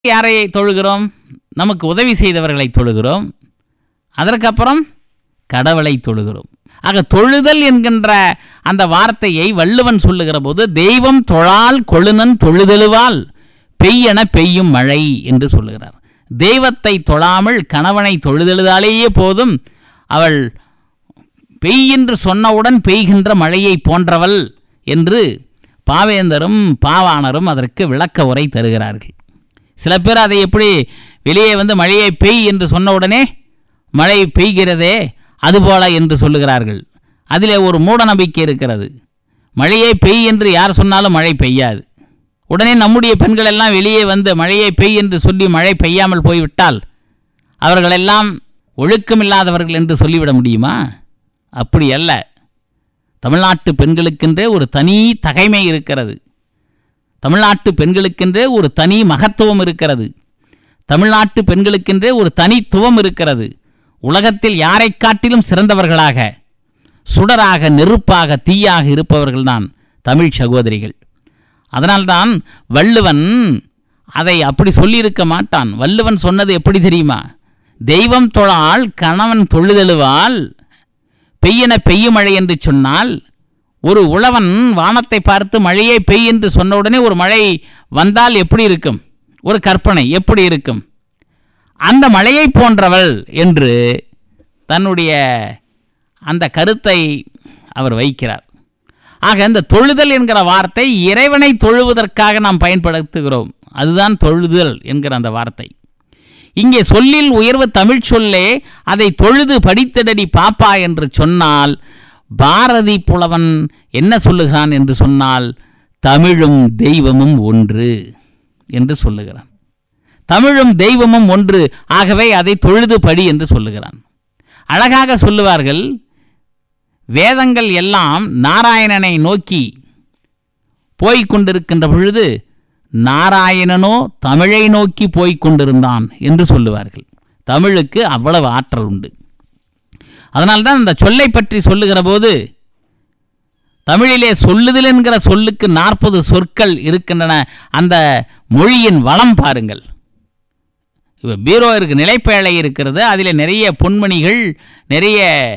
யாரை தொழுகிறோம் நமக்கு உதவி செய்தவர்களை தொழுகிறோம் அதற்கப்புறம் கடவுளை தொழுகிறோம் ஆக தொழுதல் என்கின்ற அந்த வார்த்தையை வள்ளுவன் சொல்லுகிற போது தெய்வம் தொழால் கொழுனன் தொழுதெழுவால் பெய்யென பெய்யும் மழை என்று சொல்லுகிறார் தெய்வத்தை தொழாமல் கணவனை தொழுதெழுதாலேயே போதும் அவள் பெய் என்று சொன்னவுடன் பெய்கின்ற மழையை போன்றவள் என்று பாவேந்தரும் பாவாணரும் அதற்கு விளக்க உரை தருகிறார்கள் சில பேர் அதை எப்படி வெளியே வந்து மழையை பெய் என்று சொன்ன உடனே மழை பெய்கிறதே அதுபோல என்று சொல்லுகிறார்கள் அதிலே ஒரு மூட நம்பிக்கை இருக்கிறது மழையை பெய் என்று யார் சொன்னாலும் மழை பெய்யாது உடனே நம்முடைய பெண்கள் எல்லாம் வெளியே வந்து மழையை பெய் என்று சொல்லி மழை பெய்யாமல் போய்விட்டால் அவர்களெல்லாம் ஒழுக்கமில்லாதவர்கள் என்று சொல்லிவிட முடியுமா அப்படி அல்ல தமிழ்நாட்டு பெண்களுக்கென்றே ஒரு தனி தகைமை இருக்கிறது தமிழ்நாட்டு பெண்களுக்கென்றே ஒரு தனி மகத்துவம் இருக்கிறது தமிழ்நாட்டு பெண்களுக்கென்றே ஒரு தனித்துவம் இருக்கிறது உலகத்தில் யாரைக் காட்டிலும் சிறந்தவர்களாக சுடராக நெருப்பாக தீயாக இருப்பவர்கள்தான் தமிழ் சகோதரிகள் அதனால்தான் வள்ளுவன் அதை அப்படி சொல்லியிருக்க மாட்டான் வள்ளுவன் சொன்னது எப்படி தெரியுமா தெய்வம் தொழால் கணவன் தொழுதெழுவால் பெய்யென பெய்யும் மழை என்று சொன்னால் ஒரு உழவன் வானத்தை பார்த்து மழையே பெய் என்று சொன்ன உடனே ஒரு மழை வந்தால் எப்படி இருக்கும் ஒரு கற்பனை எப்படி இருக்கும் அந்த மழையை போன்றவள் என்று தன்னுடைய அந்த கருத்தை அவர் வைக்கிறார் ஆக இந்த தொழுதல் என்கிற வார்த்தை இறைவனை தொழுவதற்காக நாம் பயன்படுத்துகிறோம் அதுதான் தொழுதல் என்கிற அந்த வார்த்தை இங்கே சொல்லில் உயர்வு தமிழ் சொல்லே அதை தொழுது படித்திடடி பாப்பா என்று சொன்னால் பாரதி புலவன் என்ன சொல்லுகிறான் என்று சொன்னால் தமிழும் தெய்வமும் ஒன்று என்று சொல்லுகிறான் தமிழும் தெய்வமும் ஒன்று ஆகவே அதை தொழுது படி என்று சொல்லுகிறான் அழகாக சொல்லுவார்கள் வேதங்கள் எல்லாம் நாராயணனை நோக்கி போய்க் கொண்டிருக்கின்ற பொழுது நாராயணனோ தமிழை நோக்கி போய்க் கொண்டிருந்தான் என்று சொல்லுவார்கள் தமிழுக்கு அவ்வளவு ஆற்றல் உண்டு அதனால்தான் அந்த சொல்லை பற்றி சொல்லுகிற போது தமிழிலே சொல்லுதல் என்கிற சொல்லுக்கு நாற்பது சொற்கள் இருக்கின்றன அந்த மொழியின் வளம் பாருங்கள் இப்போ பீரோ இருக்கு நிலைப்பேழை இருக்கிறது அதில் நிறைய பொன்மணிகள் நிறைய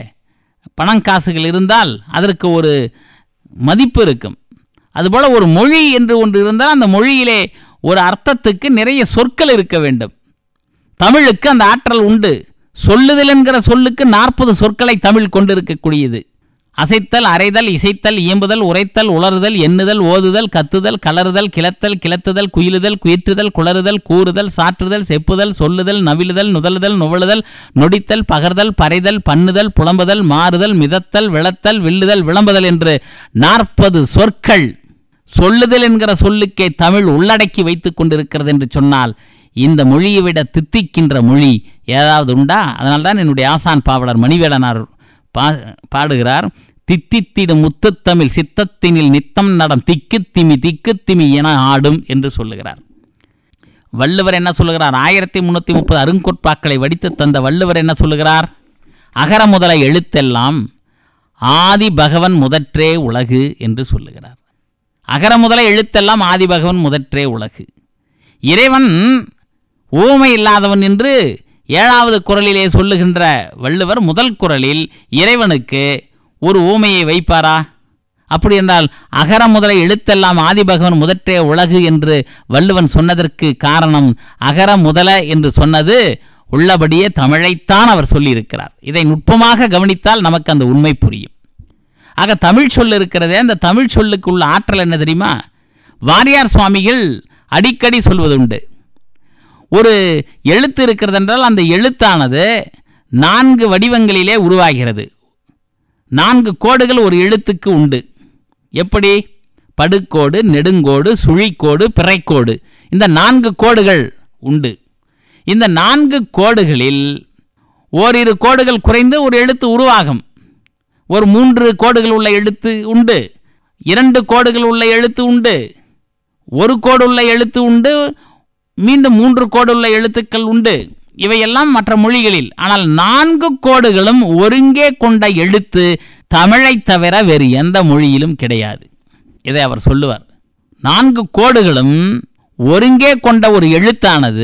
பணங்காசுகள் இருந்தால் அதற்கு ஒரு மதிப்பு இருக்கும் அதுபோல் ஒரு மொழி என்று ஒன்று இருந்தால் அந்த மொழியிலே ஒரு அர்த்தத்துக்கு நிறைய சொற்கள் இருக்க வேண்டும் தமிழுக்கு அந்த ஆற்றல் உண்டு சொல்லுதல் என்கிற சொல்லுக்கு நாற்பது சொற்களை தமிழ் கொண்டிருக்கக்கூடியது அசைத்தல் அரைதல் இசைத்தல் இயம்புதல் உரைத்தல் உளறுதல் எண்ணுதல் ஓதுதல் கத்துதல் கலறுதல் கிளத்தல் கிளத்துதல் குயிலுதல் குயிற்றுதல் குளறுதல் கூறுதல் சாற்றுதல் செப்புதல் சொல்லுதல் நவிலுதல் நுதலுதல் நுவழுதல் நொடித்தல் பகர்தல் பறைதல் பண்ணுதல் புலம்புதல் மாறுதல் மிதத்தல் விளத்தல் வில்லுதல் விளம்புதல் என்று நாற்பது சொற்கள் சொல்லுதல் என்கிற சொல்லுக்கே தமிழ் உள்ளடக்கி வைத்துக் கொண்டிருக்கிறது என்று சொன்னால் இந்த மொழியை விட தித்திக்கின்ற மொழி ஏதாவது உண்டா அதனால்தான் என்னுடைய ஆசான் பாவலர் மணிவேலனார் பா பாடுகிறார் தித்தித்திடும் முத்துத்தமிழ் சித்தத்தினில் நித்தம் நடம் திக்குத்திமி திக்குத்திமி என ஆடும் என்று சொல்லுகிறார் வள்ளுவர் என்ன சொல்லுகிறார் ஆயிரத்தி முன்னூற்றி முப்பது அருங்கொற்பாக்களை வடித்து தந்த வள்ளுவர் என்ன சொல்லுகிறார் அகர முதல எழுத்தெல்லாம் ஆதி பகவன் முதற்றே உலகு என்று சொல்லுகிறார் அகர முதல எழுத்தெல்லாம் ஆதி பகவன் முதற்றே உலகு இறைவன் ஊமை இல்லாதவன் என்று ஏழாவது குரலிலே சொல்லுகின்ற வள்ளுவர் முதல் குரலில் இறைவனுக்கு ஒரு ஊமையை வைப்பாரா அப்படி என்றால் அகர முதல எழுத்தெல்லாம் ஆதிபகவன் முதற்றே உலகு என்று வள்ளுவன் சொன்னதற்கு காரணம் அகர முதல என்று சொன்னது உள்ளபடியே தமிழைத்தான் அவர் சொல்லியிருக்கிறார் இதை நுட்பமாக கவனித்தால் நமக்கு அந்த உண்மை புரியும் ஆக தமிழ் சொல் இருக்கிறதே அந்த தமிழ் சொல்லுக்கு உள்ள ஆற்றல் என்ன தெரியுமா வாரியார் சுவாமிகள் அடிக்கடி சொல்வதுண்டு ஒரு எழுத்து இருக்கிறது என்றால் அந்த எழுத்தானது நான்கு வடிவங்களிலே உருவாகிறது நான்கு கோடுகள் ஒரு எழுத்துக்கு உண்டு எப்படி படுக்கோடு நெடுங்கோடு சுழிக்கோடு பிறைக்கோடு இந்த நான்கு கோடுகள் உண்டு இந்த நான்கு கோடுகளில் ஓரிரு கோடுகள் குறைந்து ஒரு எழுத்து உருவாகும் ஒரு மூன்று கோடுகள் உள்ள எழுத்து உண்டு இரண்டு கோடுகள் உள்ள எழுத்து உண்டு ஒரு கோடு உள்ள எழுத்து உண்டு மீண்டும் மூன்று கோடுள்ள எழுத்துக்கள் உண்டு இவையெல்லாம் மற்ற மொழிகளில் ஆனால் நான்கு கோடுகளும் ஒருங்கே கொண்ட எழுத்து தமிழைத் தவிர வேறு எந்த மொழியிலும் கிடையாது இதை அவர் சொல்லுவார் நான்கு கோடுகளும் ஒருங்கே கொண்ட ஒரு எழுத்தானது